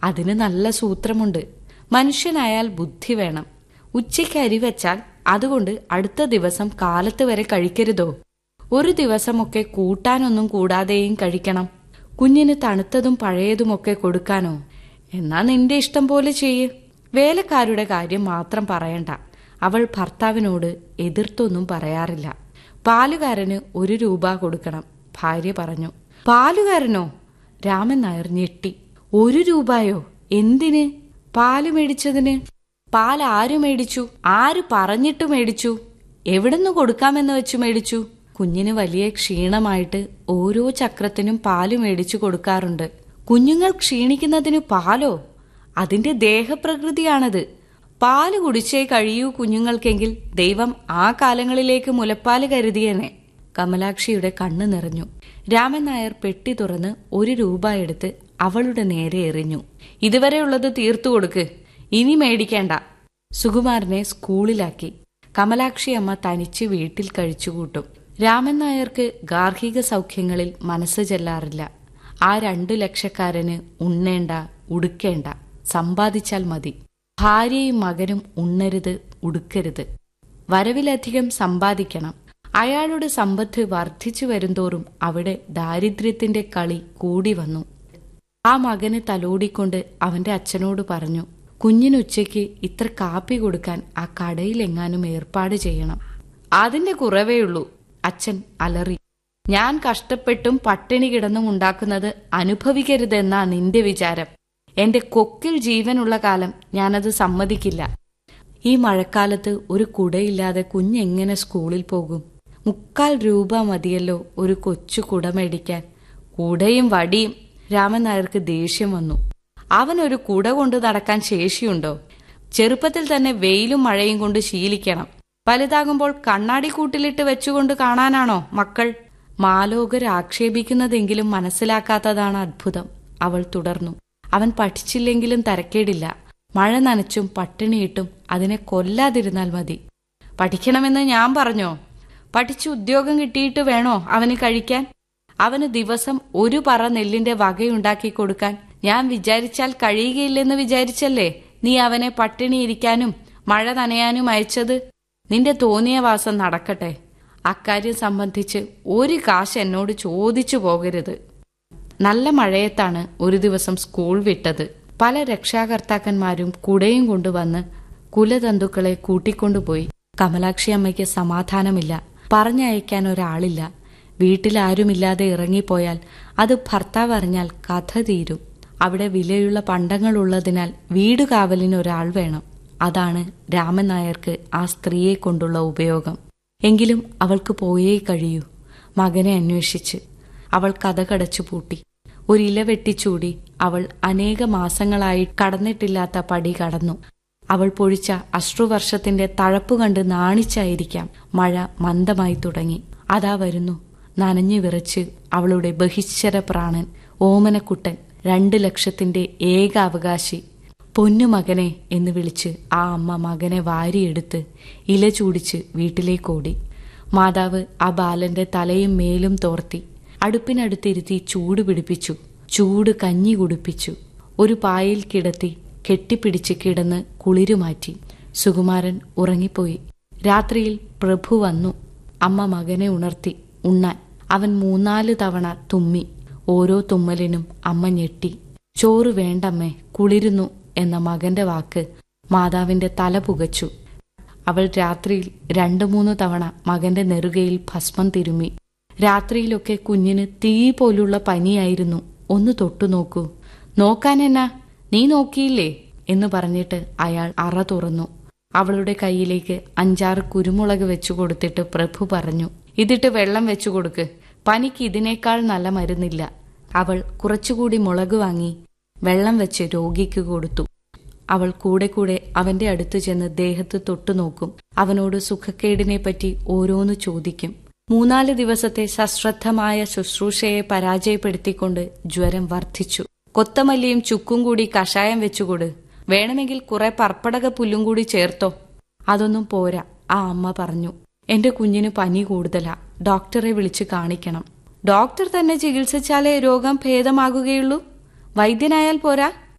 അതിന് നല്ല സൂത്രമുണ്ട് മനുഷ്യനായാൽ ബുദ്ധി വേണം ഉച്ചയ്ക്ക് അരി വെച്ചാൽ അതുകൊണ്ട് അടുത്ത ദിവസം കാലത്ത് വരെ കഴിക്കരുതോ ഒരു ദിവസമൊക്കെ കൂട്ടാനൊന്നും കൂടാതെയും കഴിക്കണം കുഞ്ഞിന് തണുത്തതും പഴയതുമൊക്കെ കൊടുക്കാനോ എന്നാ നിന്റെ ഇഷ്ടം പോലെ ചെയ്യ് വേലക്കാരുടെ കാര്യം മാത്രം പറയണ്ട അവൾ ഭർത്താവിനോട് എതിർത്തൊന്നും പറയാറില്ല പാലുകാരന് ഒരു രൂപ കൊടുക്കണം ഭാര്യ പറഞ്ഞു പാലുകാരനോ രാമൻ നായർ ഞെട്ടി ഒരു രൂപയോ എന്തിന് പാല് മേടിച്ചതിന് പാൽ ആര് മേടിച്ചു ആര് പറഞ്ഞിട്ട് മേടിച്ചു എവിടുന്ന് കൊടുക്കാമെന്ന് വെച്ച് മേടിച്ചു കുഞ്ഞിന് വലിയ ക്ഷീണമായിട്ട് ഓരോ ചക്രത്തിനും പാല് മേടിച്ചു കൊടുക്കാറുണ്ട് കുഞ്ഞുങ്ങൾ ക്ഷീണിക്കുന്നതിന് പാലോ അതിന്റെ ദേഹപ്രകൃതിയാണത് പാല് കുടിച്ചേ കഴിയൂ കുഞ്ഞുങ്ങൾക്കെങ്കിൽ ദൈവം ആ കാലങ്ങളിലേക്ക് മുലപ്പാല് കരുതിയേനെ കമലാക്ഷിയുടെ കണ്ണു നിറഞ്ഞു രാമൻ നായർ പെട്ടി തുറന്ന് ഒരു രൂപ എടുത്ത് അവളുടെ നേരെ എറിഞ്ഞു ഇതുവരെയുള്ളത് തീർത്തു കൊടുക്ക് ഇനി മേടിക്കേണ്ട സുകുമാരനെ സ്കൂളിലാക്കി കമലാക്ഷി അമ്മ തനിച്ച് വീട്ടിൽ കഴിച്ചുകൂട്ടും രാമൻ നായർക്ക് ഗാർഹിക സൗഖ്യങ്ങളിൽ മനസ്സ് ചെല്ലാറില്ല ആ രണ്ടു ലക്ഷക്കാരന് ഉണ്ണേണ്ട ഉടുക്കേണ്ട സമ്പാദിച്ചാൽ മതി ഭാര്യയും മകനും ഉണ്ണരുത് ഉടുക്കരുത് വരവിലധികം സമ്പാദിക്കണം അയാളുടെ സമ്പത്ത് വർദ്ധിച്ചു വരുംതോറും അവിടെ ദാരിദ്ര്യത്തിന്റെ കളി കൂടി വന്നു ആ മകനെ തലോടിക്കൊണ്ട് അവന്റെ അച്ഛനോട് പറഞ്ഞു കുഞ്ഞിനുച്ചയ്ക്ക് ഇത്ര കാപ്പി കൊടുക്കാൻ ആ കടയിലെങ്ങാനും ഏർപ്പാട് ചെയ്യണം അതിന്റെ കുറവേയുള്ളൂ അച്ഛൻ അലറി ഞാൻ കഷ്ടപ്പെട്ടും പട്ടിണി കിടന്നും ഉണ്ടാക്കുന്നത് അനുഭവിക്കരുതെന്നാ നിന്റെ വിചാരം എന്റെ കൊക്കിൽ ജീവനുള്ള കാലം ഞാനത് സമ്മതിക്കില്ല ഈ മഴക്കാലത്ത് ഒരു കുടയില്ലാതെ കുഞ്ഞെങ്ങനെ സ്കൂളിൽ പോകും മുക്കാൽ രൂപ മതിയല്ലോ ഒരു കൊച്ചു കുട മേടിക്കാൻ കുടയും വടിയും രാമൻ നായർക്ക് ദേഷ്യം വന്നു അവനൊരു കുട കൊണ്ട് നടക്കാൻ ശേഷിയുണ്ടോ ചെറുപ്പത്തിൽ തന്നെ വെയിലും മഴയും കൊണ്ട് ശീലിക്കണം വലുതാകുമ്പോൾ കണ്ണാടി കൂട്ടിലിട്ട് വെച്ചുകൊണ്ട് കാണാനാണോ മക്കൾ മാലോകർ ആക്ഷേപിക്കുന്നതെങ്കിലും മനസ്സിലാക്കാത്തതാണ് അത്ഭുതം അവൾ തുടർന്നു അവൻ പഠിച്ചില്ലെങ്കിലും തരക്കേടില്ല മഴ നനച്ചും പട്ടിണിയിട്ടും അതിനെ കൊല്ലാതിരുന്നാൽ മതി പഠിക്കണമെന്ന് ഞാൻ പറഞ്ഞോ പഠിച്ച് ഉദ്യോഗം കിട്ടിയിട്ട് വേണോ അവന് കഴിക്കാൻ അവന് ദിവസം ഒരു പറ നെല്ലിന്റെ വകയുണ്ടാക്കി കൊടുക്കാൻ ഞാൻ വിചാരിച്ചാൽ കഴിയുകയില്ലെന്ന് വിചാരിച്ചല്ലേ നീ അവനെ പട്ടിണിയിരിക്കാനും മഴ നനയാനും അയച്ചത് നിന്റെ തോന്നിയ വാസം നടക്കട്ടെ അക്കാര്യം സംബന്ധിച്ച് ഒരു കാശ് എന്നോട് ചോദിച്ചു പോകരുത് നല്ല മഴയത്താണ് ഒരു ദിവസം സ്കൂൾ വിട്ടത് പല രക്ഷാകർത്താക്കന്മാരും കുടയും കൊണ്ടുവന്ന് കുലതന്തുക്കളെ കൂട്ടിക്കൊണ്ടുപോയി കമലാക്ഷി അമ്മയ്ക്ക് സമാധാനമില്ല പറഞ്ഞയക്കാൻ ഒരാളില്ല വീട്ടിലാരുമില്ലാതെ ഇറങ്ങിപ്പോയാൽ അത് ഭർത്താവ് അറിഞ്ഞാൽ കഥ തീരും അവിടെ വിലയുള്ള പണ്ടങ്ങളുള്ളതിനാൽ വീട് കാവലിന് ഒരാൾ വേണം അതാണ് രാമൻ നായർക്ക് ആ സ്ത്രീയെ കൊണ്ടുള്ള ഉപയോഗം എങ്കിലും അവൾക്ക് പോയേ കഴിയൂ മകനെ അന്വേഷിച്ച് അവൾ കഥകടച്ചു പൂട്ടി ഒരില വെട്ടിച്ചൂടി അവൾ അനേക മാസങ്ങളായി കടന്നിട്ടില്ലാത്ത പടി കടന്നു അവൾ പൊഴിച്ച അശ്രുവർഷത്തിന്റെ തഴപ്പു കണ്ട് നാണിച്ചായിരിക്കാം മഴ മന്ദമായി തുടങ്ങി അതാ വരുന്നു നനഞ്ഞു വിറച്ച് അവളുടെ ബഹിശ്വര പ്രാണൻ ഓമനക്കുട്ടൻ രണ്ട് ലക്ഷത്തിന്റെ ഏക അവകാശി പൊന്നുമകനെ എന്ന് വിളിച്ച് ആ അമ്മ മകനെ വാരിയെടുത്ത് ഇല ചൂടിച്ച് വീട്ടിലേക്കോടി മാതാവ് ആ ബാലന്റെ തലയും മേലും തോർത്തി അടുപ്പിനടുത്തിരുത്തി ചൂട് പിടിപ്പിച്ചു ചൂട് കഞ്ഞി കുടിപ്പിച്ചു ഒരു പായിൽ കിടത്തി കെട്ടിപ്പിടിച്ച് കിടന്ന് കുളിരുമാറ്റി സുകുമാരൻ ഉറങ്ങിപ്പോയി രാത്രിയിൽ പ്രഭു വന്നു അമ്മ മകനെ ഉണർത്തി ഉണ്ണാൻ അവൻ മൂന്നാല് തവണ തുമ്മി ഓരോ തുമ്മലിനും അമ്മ ഞെട്ടി ചോറ് വേണ്ടമ്മേ കുളിരുന്നു എന്ന മകന്റെ വാക്ക് മാതാവിന്റെ തല പുകച്ചു അവൾ രാത്രിയിൽ രണ്ടു മൂന്ന് തവണ മകന്റെ നെറുകയിൽ ഭസ്മം തിരുമ്മി രാത്രിയിലൊക്കെ കുഞ്ഞിന് തീ പോലുള്ള പനിയായിരുന്നു ഒന്ന് തൊട്ടു നോക്കൂ നോക്കാനെന്നാ നീ നോക്കിയില്ലേ എന്ന് പറഞ്ഞിട്ട് അയാൾ അറ തുറന്നു അവളുടെ കയ്യിലേക്ക് അഞ്ചാറ് കുരുമുളക് വെച്ചു കൊടുത്തിട്ട് പ്രഭു പറഞ്ഞു ഇതിട്ട് വെള്ളം വെച്ചു കൊടുക്ക് പനിക്ക് ഇതിനേക്കാൾ നല്ല മരുന്നില്ല അവൾ കുറച്ചുകൂടി മുളക് വാങ്ങി വെള്ളം വെച്ച് രോഗിക്ക് കൊടുത്തു അവൾ കൂടെ കൂടെ അവന്റെ അടുത്ത് ചെന്ന് ദേഹത്ത് തൊട്ടുനോക്കും അവനോട് സുഖക്കേടിനെപ്പറ്റി ഓരോന്ന് ചോദിക്കും മൂന്നാല് ദിവസത്തെ സശ്രദ്ധമായ ശുശ്രൂഷയെ പരാജയപ്പെടുത്തിക്കൊണ്ട് ജ്വരം വർദ്ധിച്ചു കൊത്തമല്ലിയും ചുക്കും കൂടി കഷായം വെച്ചുകൊട് വേണമെങ്കിൽ കുറെ പർപ്പടക പുല്ലും കൂടി ചേർത്തോ അതൊന്നും പോരാ ആ അമ്മ പറഞ്ഞു എന്റെ കുഞ്ഞിന് പനി കൂടുതലാ ഡോക്ടറെ വിളിച്ച് കാണിക്കണം ഡോക്ടർ തന്നെ ചികിത്സിച്ചാലേ രോഗം ഭേദമാകുകയുള്ളൂ വൈദ്യനായാൽ പോരാ